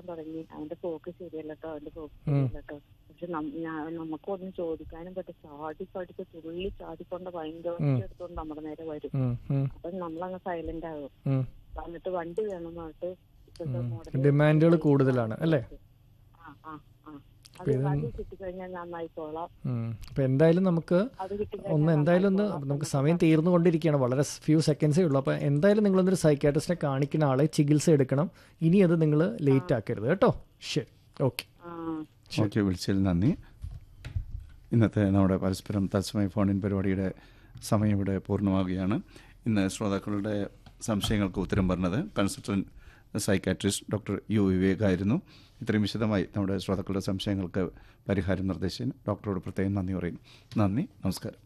പറയാൻ തുടങ്ങി അവന്റെ പോക്ക് ശരിയല്ലട്ടോ അവന്റെ പോക്ക് ശരിയല്ലട്ടോ പക്ഷെ നം- ഞാൻ- നമുക്കൊന്നും ചോദിക്കാനും പറ്റും ചാടി ചാടിക്ക് തുള്ളി ചാടിക്കൊണ്ട് ഭയങ്കര എടുത്തോണ്ട് നമ്മുടെ നേരെ വരും ഉം, ഉം, അപ്പൊ നമ്മളങ്ങ് സൈലന്റ് ആകും ഉം. വന്നിട്ട് വണ്ടി വേണം പറഞ്ഞിട്ട് ഇപ്പോഴത്തെ model ഡിമാൻഡുകൾ കൂടുതലാണ് അല്ലേ ആ ആ ആ അത് അത് കിട്ടിക്കഴിഞ്ഞാൽ നന്നായിക്കോളാം ഉം. അപ്പൊ എന്തായാലും നമുക്ക് അത് കിട്ടി ഒന്ന് എന്തായാലും ഒന്ന് നമുക്ക് സമയം തീർന്നുകൊണ്ടിരിക്കുകയാണ് വളരെ ഫ്യൂ സെക്കൻഡ്സേ ഉള്ളൂ അപ്പോൾ എന്തായാലും നിങ്ങളൊന്നൊരു സൈക്കാട്രിസ്റ്റിനെ കാണിക്കുന്ന ആളെ ചികിത്സ എടുക്കണം ഇനി അത് നിങ്ങൾ ലേറ്റ് ആക്കരുത് കേട്ടോ ശരി ഓക്കെ ആ ഓക്കെ വിളിച്ചതിൽ നന്ദി ഇന്നത്തെ നമ്മുടെ പരസ്പരം തത്സമയ ഫോണിൻ പരിപാടിയുടെ സമയം ഇവിടെ പൂർണ്ണമാവുകയാണ് ഇന്ന് ശ്രോതാക്കളുടെ സംശയങ്ങൾക്ക് ഉത്തരം പറഞ്ഞത് consultant psychiatrist doctor U Vivek ആയിരുന്നു ഇത്രയും വിശദമായി നമ്മുടെ ശ്രോതാക്കളുടെ സംശയങ്ങൾക്ക് പരിഹാരം നിർദ്ദേശിച്ചതിന് ഡോക്ടറോട് പ്രത്യേകം നന്ദി പറയുന്നു നന്ദി നമസ്കാരം